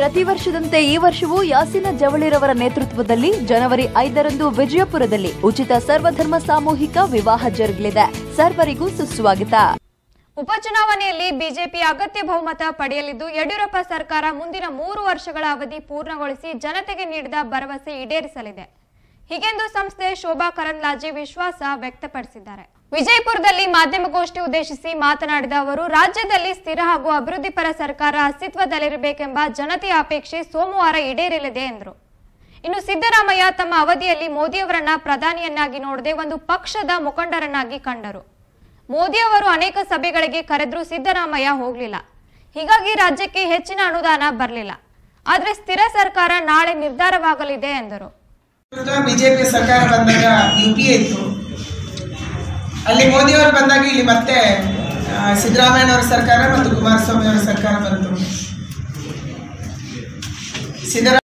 ಪ್ರತಿ ವರ್ಷದಂತೆ ಈ ವರ್ಷವೂ ಯಾಸಿನ ಜವಳಿರವರ ನೇತೃತ್ವದಲ್ಲಿ ಜನವರಿ ಐದರಂದು ವಿಜಯಪುರದಲ್ಲಿ ಉಚಿತ ಸರ್ವಧರ್ಮ ಸಾಮೂಹಿಕ ವಿವಾಹ ಜರುಗಲಿದೆ ಸರ್ವರಿಗೂ ಸುಸ್ವಾಗತ ಉಪಚುನಾವಣೆಯಲ್ಲಿ ಬಿಜೆಪಿ ಅಗತ್ಯ ಬಹುಮತ ಪಡೆಯಲಿದ್ದು ಯಡಿಯೂರಪ್ಪ ಸರ್ಕಾರ ಮುಂದಿನ ಮೂರು ವರ್ಷಗಳ ಅವಧಿ ಪೂರ್ಣಗೊಳಿಸಿ ಜನತೆಗೆ ನೀಡಿದ ಭರವಸೆ ಈಡೇರಿಸಲಿದೆ ಹೀಗೆಂದು ಸಂಸ್ಥೆ ಶೋಭಾ ಕರಂದ್ಲಾಜೆ ವಿಶ್ವಾಸ ವ್ಯಕ್ತಪಡಿಸಿದ್ದಾರೆ ವಿಜಯಪುರದಲ್ಲಿ ಮಾಧ್ಯಮಗೋಷ್ಠಿ ಉದ್ದೇಶಿಸಿ ಮಾತನಾಡಿದ ಅವರು ರಾಜ್ಯದಲ್ಲಿ ಸ್ಥಿರ ಹಾಗೂ ಅಭಿವೃದ್ಧಿಪರ ಸರ್ಕಾರ ಅಸ್ತಿತ್ವದಲ್ಲಿರಬೇಕೆಂಬ ಜನತೆಯ ಅಪೇಕ್ಷೆ ಸೋಮವಾರ ಈಡೇರಲಿದೆ ಎಂದರು ಇನ್ನು ಸಿದ್ದರಾಮಯ್ಯ ತಮ್ಮ ಅವಧಿಯಲ್ಲಿ ಮೋದಿಯವರನ್ನ ಪ್ರಧಾನಿಯನ್ನಾಗಿ ನೋಡದೆ ಒಂದು ಪಕ್ಷದ ಮುಖಂಡರನ್ನಾಗಿ ಕಂಡರು ಮೋದಿಯವರು ಅನೇಕ ಸಭೆಗಳಿಗೆ ಕರೆದ್ರೂ ಸಿದ್ದರಾಮಯ್ಯ ಹೋಗಲಿಲ್ಲ ಹೀಗಾಗಿ ರಾಜ್ಯಕ್ಕೆ ಹೆಚ್ಚಿನ ಅನುದಾನ ಬರಲಿಲ್ಲ ಆದರೆ ಸ್ಥಿರ ಸರ್ಕಾರ ನಾಳೆ ನಿರ್ಧಾರವಾಗಲಿದೆ ಎಂದರು ಬಿಜೆಪಿ ಸರ್ಕಾರ ಬಂದಾಗ ಯು ಪಿ ಎ ಇತ್ತು ಅಲ್ಲಿ ಮೋದಿಯವರು ಬಂದಾಗ ಇಲ್ಲಿ ಮತ್ತೆ ಆ, ಸಿದ್ದರಾಮಯ್ಯನವರ ಸರ್ಕಾರ ಮತ್ತು ಕುಮಾರಸ್ವಾಮಿ ಅವರ ಸರ್ಕಾರ ಬಂತು ಸಿದ್ದರಾಮಯ್ಯ